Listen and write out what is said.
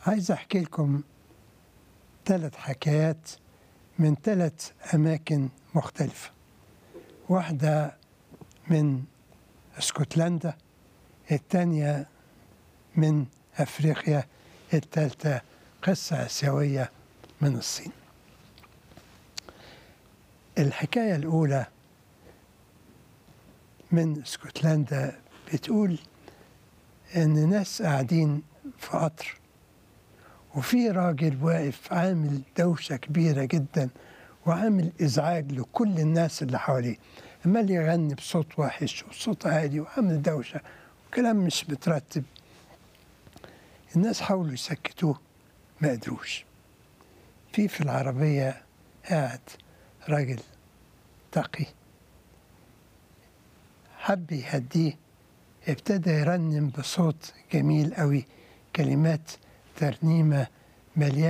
عايز أحكي لكم ثلاث حكايات من ثلاث أماكن مختلفة واحدة من اسكتلندا الثانية من أفريقيا الثالثة قصة آسيوية من الصين الحكاية الأولى من اسكتلندا بتقول إن ناس قاعدين في قطر وفي راجل واقف عامل دوشة كبيرة جدا وعامل إزعاج لكل الناس اللي حواليه عمال يغني بصوت وحش وصوت عالي وعامل دوشة وكلام مش مترتب الناس حاولوا يسكتوه ما قدروش في في العربية قاعد راجل تقي حب يهديه ابتدى يرنم بصوت جميل قوي كلمات ترنيمة مليانة